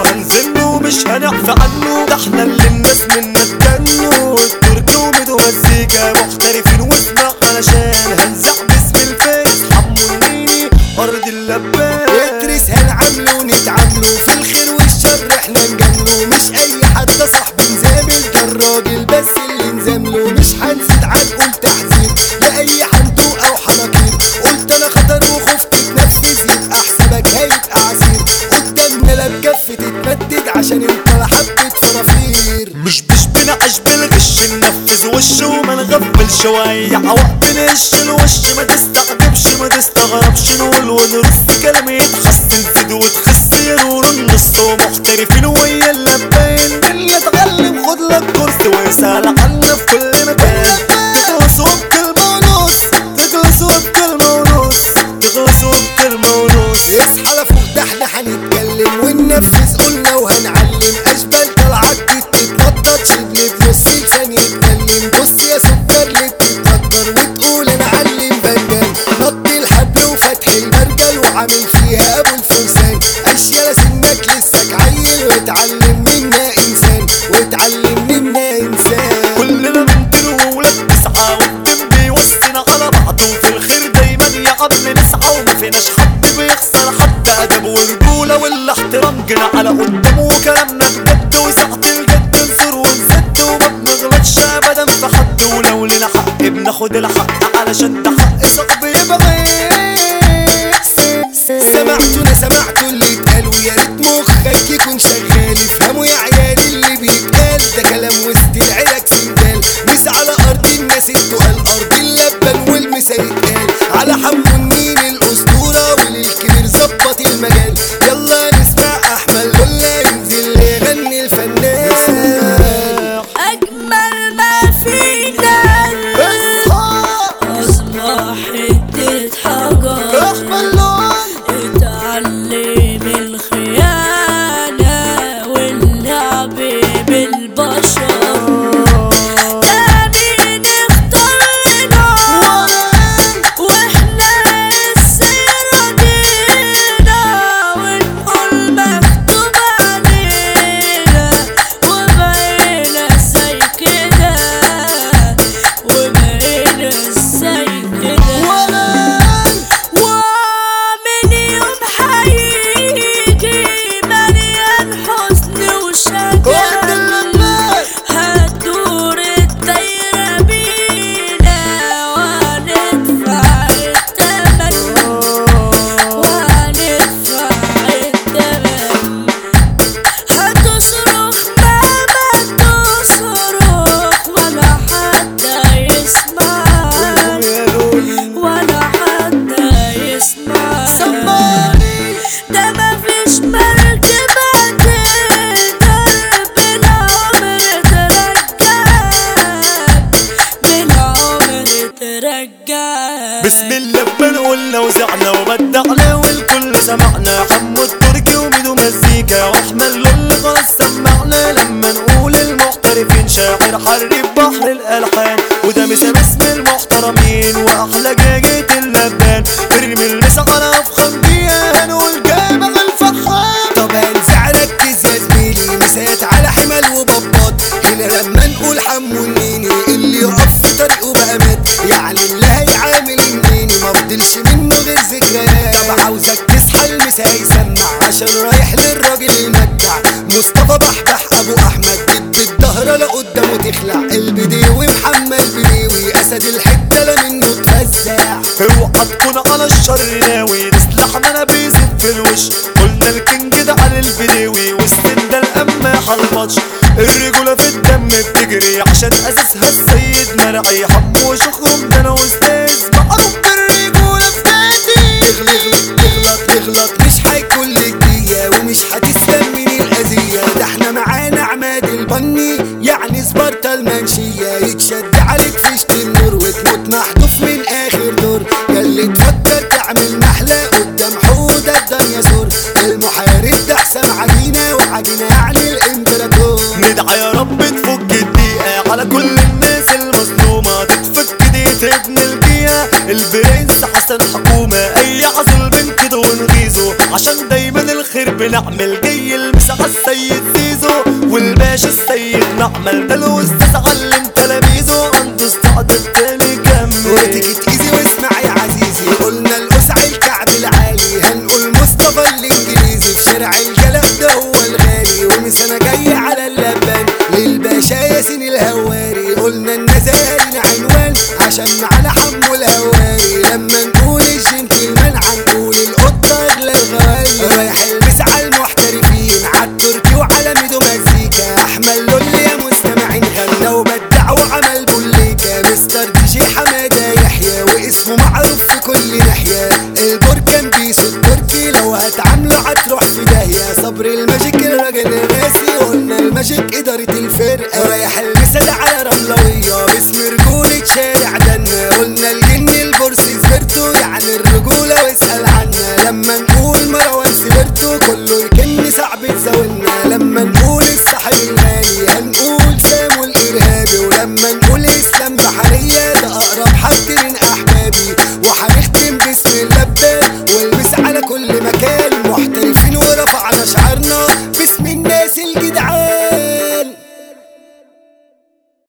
وهنزله ومش هنعفى عنه ده احنا اللي الناس منا اتجنوا الترك وميدو مزيكا محترفين واسمع علشان هنزع باسم الفارس حمو النيني ارض اللبان ادرس هنعمله ونتعامله في الخير والشر احنا نجامله مش اي حد صاحبي نزامل ده الراجل بس اللي نزامله مش هنزيد عنقول تحذير لاي حنتوق او حناكير قلت انا خطر وخفت تنفذ يبقى حسابك هيبقى عسير قدامنا لا بكف تتمدد عشان انت لا حبة فرافير مش مش بنعش بالغش ننفذ وش وما نغفلش ويا وقت نش الوش ما تستعجبش ما تستغربش نقول ونرص كلام يتحسن زيد وتخس ينور النص ومحترفين ويا اللبان اللي اتعلم خد لك كورس ويسأل عنا في كل مكان تخلصوا بكلمة ونص تخلصوا بكلمة ونص تخلصوا بكلمة ونص اصحى لفوق ده احنا هنتكلم وننفذ قلنا وهنعلم اشبال طلعت بتتنطط شبل بنص لسان يتكلم بص يا سكر اللي بتتقدر وتقول انا علم بنجان نط الحبل وفتح المرجل وعامل فيها ابو الفرسان اشياء سنك لسك عيل واتعلم منا انسان واتعلم منا انسان كلنا بنطير وولاد تسعة والدم بيوصينا على بعضه وفي الخير دايما يا عم نسعى وما فيناش حد بيخسر حد أدب ورجولة ولا احترام جينا على قدامه وكلامنا بجد وساعة الجد نصر ونسد وما بنغلطش أبدا في حد ولو لنا حق بناخد الحق علشان ده حق صاحبي يبقى سمعتوا انا سمعتوا اللي اتقال ويا ريت مخك يكون شغال افهموا يا عيال اللي بيتقال ده كلام وسط العيلك سندال مس على ارض الناس التقال ارض اللبن والمسا يتقال على حمو النين الاسطوره وللكبير ظبط المجال يلا نسمع احمد ولا ينزل يغني الفنان أجمل ما فينا أصبح حتة حجر احمد لون اتعلم الخيانة واللعب بالبشر تاني نختارنا واحنا السيرة دينا ونقول مكتوب علينا وبقينا زي كده وبقينا زي كده ومن يوم هيجي مليان حزن وشجن هتدور الدايرة بينا وهندفع التمن وهندفع التمن هتصرخ مهما تصرخ ولا حد يسمعك ولا حد يسمع سمعني ده مفيش مركبة تقدر بالعمر ترجعك بالعمر ترجعك بسم الله بنقول لو زعنا وبدعنا والكل سمعنا حمو التركي وميدو مزيكا واحمد لول خلاص سمعنا لما نقول المحترفين شاعر حرب بحر الالحان وده مسا باسم المحترمين واحلى جاجة اللبان ارمي المسا على افخم دقيقة هنقول جامع الفحام طب هنزع ركز يا زميلي مسات على حمل وبطاط هنا لما نقول حمو النيني اللي يقف في طريقه بقى مات يعني اللي هيعامل النيني ما فضلش منه غير ذكريات طب عاوزك تصحى المسا يسمع عشان رايح للراجل المجدع مصطفى بحبح ابو احمد بيت بالظهر لقدامه تخلع البديوي محمد بديوي اسد الحته لا منه تفزع اوعى تكون على الشر ناوي تسلح ما انا بيزيد في الوش قلنا الكينج ده على البداوي والسن ده القماح على الماتش الرجولة في الدم بتجري عشان اساسها السيد مرعي حمو شخرم ده انا استاذ معروف بالرجولة في نادي تغلط تغلط تغلط مش هيكون لك دية ومش هتسلم من الأذية ده احنا معانا عماد البني يعني سبارتا المنشية يتشد عليك فيشة النور وتموت محذوف من آخر دور ياللي تفكر تعمل نحلة قدام حودة الدنيا سور المحارب ده حسام عجينة وعجينة يعني الإمبراطور ندعى يا رب تفك الدقيقة على كل الناس المظلومة تتفك دقيقة ابن الجية البرنس حسن حكومة أي عزل بين كده ونغيظه عشان دايما الخير الخير بنعمل جاي المسا السيد زيزو والباشا السيد نعمل ده الاستاذ علم تلاميذه عنده استعداد تاني كمل وتيجي ايزي واسمع يا عزيزي قلنا القسع الكعب العالي هنقول مصطفى الانجليزي في شارع الجلب ده هو الغالي ومسنا جاي على اللبان للباشا ياسين الهواري قلنا النزاهين عنوان عشان معانا حمو الهواري لما نقول الجنتلمان هنقول القطة اغلى الغوالي رايح المسعى المحترفين عالتركي وعلى ميدو مزيكا احمد لول يا مستمعين غنى وبدع وعمل بوليكا مستر دي جي حماده يحيى واسمه معروف في كل ناحيه البركان بيسو التركي لو هتعامله هتروح في داهيه صبر الماجيك الراجل الراسي قلنا الماجيك اداره الفرقه رايح المسد على رملويه باسم رجوله شارع دنا قلنا الجن البورسي سبرتو يعني الرجوله واسال عنا لما نقول مروان سبرتو كله يكن صعب تزاولنا لما نقول الصاحب الغالي هنقول سامو الارهابي ولما نقول اسلام بحريه ده اقرب حد من